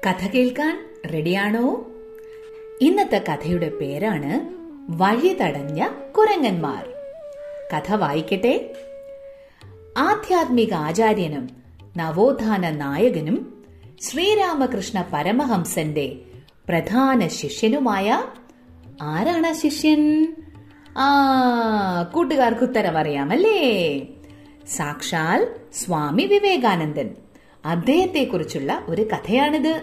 കഥ കേൾക്കാൻ റെഡിയാണോ ഇന്നത്തെ കഥയുടെ പേരാണ് വഴി തടഞ്ഞ കുരങ്ങന്മാർ കഥ വായിക്കട്ടെ ആധ്യാത്മിക ആചാര്യനും നവോത്ഥാന നായകനും ശ്രീരാമകൃഷ്ണ പരമഹംസന്റെ പ്രധാന ശിഷ്യനുമായ ആരാണ് ആ ശിഷ്യൻ ആ കൂട്ടുകാർക്ക് ഉത്തരം അറിയാമല്ലേ സാക്ഷാൽ സ്വാമി വിവേകാനന്ദൻ അദ്ദേഹത്തെക്കുറിച്ചുള്ള ഒരു കഥയാണിത്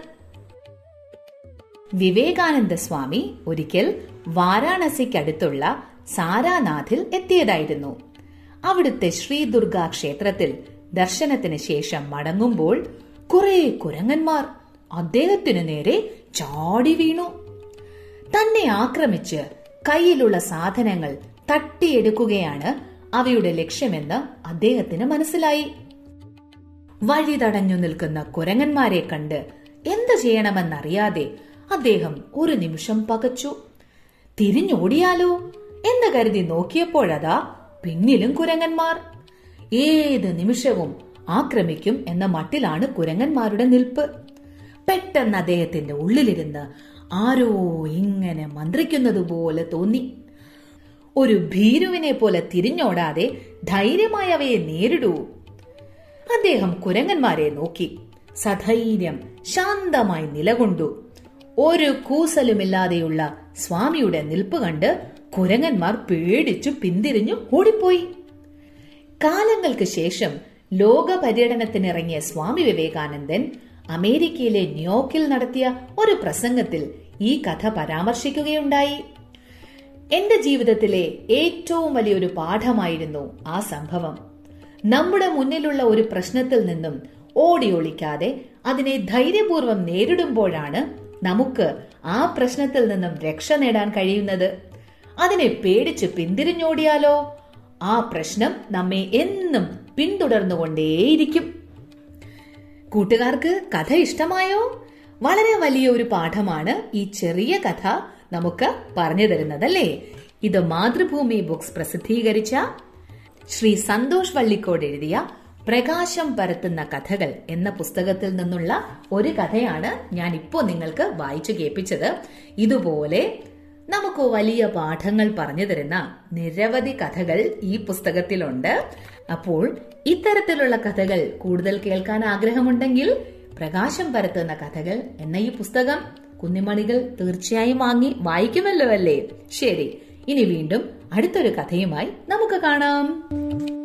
വിവേകാനന്ദ സ്വാമി ഒരിക്കൽ വാരാണസിക്കടുത്തുള്ള സാരാനാഥിൽ എത്തിയതായിരുന്നു അവിടുത്തെ ശ്രീ ദുർഗാ ക്ഷേത്രത്തിൽ ദർശനത്തിന് ശേഷം മടങ്ങുമ്പോൾ കുറെ കുരങ്ങന്മാർ അദ്ദേഹത്തിനു നേരെ ചാടി വീണു തന്നെ ആക്രമിച്ച് കയ്യിലുള്ള സാധനങ്ങൾ തട്ടിയെടുക്കുകയാണ് അവയുടെ ലക്ഷ്യമെന്ന് അദ്ദേഹത്തിന് മനസ്സിലായി വഴി തടഞ്ഞു നിൽക്കുന്ന കുരങ്ങന്മാരെ കണ്ട് എന്ത് ചെയ്യണമെന്നറിയാതെ അദ്ദേഹം ഒരു നിമിഷം പകച്ചു തിരിഞ്ഞോടിയാലോ എന്ന് കരുതി നോക്കിയപ്പോഴതാ പിന്നിലും കുരങ്ങന്മാർ ഏത് നിമിഷവും ആക്രമിക്കും എന്ന മട്ടിലാണ് കുരങ്ങന്മാരുടെ നിൽപ്പ് പെട്ടെന്ന് അദ്ദേഹത്തിന്റെ ഉള്ളിലിരുന്ന് ആരോ ഇങ്ങനെ മന്ത്രിക്കുന്നത് പോലെ തോന്നി ഒരു ഭീരുവിനെ പോലെ തിരിഞ്ഞോടാതെ ധൈര്യമായി അവയെ നേരിടൂ അദ്ദേഹം കുരങ്ങന്മാരെ നോക്കി സധൈര്യം ശാന്തമായി നിലകൊണ്ടു ഒരു കൂസലുമില്ലാതെയുള്ള സ്വാമിയുടെ നിൽപ്പ് കണ്ട് കുരങ്ങന്മാർ പേടിച്ചു പിന്തിരിഞ്ഞു ഓടിപ്പോയി കാലങ്ങൾക്ക് ശേഷം ലോക പര്യടനത്തിനിറങ്ങിയ സ്വാമി വിവേകാനന്ദൻ അമേരിക്കയിലെ ന്യൂയോർക്കിൽ നടത്തിയ ഒരു പ്രസംഗത്തിൽ ഈ കഥ പരാമർശിക്കുകയുണ്ടായി എന്റെ ജീവിതത്തിലെ ഏറ്റവും വലിയൊരു പാഠമായിരുന്നു ആ സംഭവം നമ്മുടെ മുന്നിലുള്ള ഒരു പ്രശ്നത്തിൽ നിന്നും ഓടി ഒളിക്കാതെ അതിനെ ധൈര്യപൂർവ്വം നേരിടുമ്പോഴാണ് നമുക്ക് ആ പ്രശ്നത്തിൽ നിന്നും രക്ഷ നേടാൻ കഴിയുന്നത് അതിനെ പേടിച്ച് പിന്തിരിഞ്ഞോടിയാലോ ആ പ്രശ്നം നമ്മെ എന്നും പിന്തുടർന്നുകൊണ്ടേയിരിക്കും കൂട്ടുകാർക്ക് കഥ ഇഷ്ടമായോ വളരെ വലിയ ഒരു പാഠമാണ് ഈ ചെറിയ കഥ നമുക്ക് പറഞ്ഞു തരുന്നതല്ലേ ഇത് മാതൃഭൂമി ബുക്സ് പ്രസിദ്ധീകരിച്ച ശ്രീ സന്തോഷ് വള്ളിക്കോട് എഴുതിയ പ്രകാശം പരത്തുന്ന കഥകൾ എന്ന പുസ്തകത്തിൽ നിന്നുള്ള ഒരു കഥയാണ് ഞാൻ ഇപ്പോൾ നിങ്ങൾക്ക് വായിച്ചു കേൾപ്പിച്ചത് ഇതുപോലെ നമുക്ക് വലിയ പാഠങ്ങൾ പറഞ്ഞു തരുന്ന നിരവധി കഥകൾ ഈ പുസ്തകത്തിലുണ്ട് അപ്പോൾ ഇത്തരത്തിലുള്ള കഥകൾ കൂടുതൽ കേൾക്കാൻ ആഗ്രഹമുണ്ടെങ്കിൽ പ്രകാശം പരത്തുന്ന കഥകൾ എന്ന ഈ പുസ്തകം കുഞ്ഞുമണികൾ തീർച്ചയായും വാങ്ങി വായിക്കുമല്ലോ അല്ലേ ശരി ഇനി വീണ്ടും അടുത്തൊരു കഥയുമായി നമുക്ക് കാണാം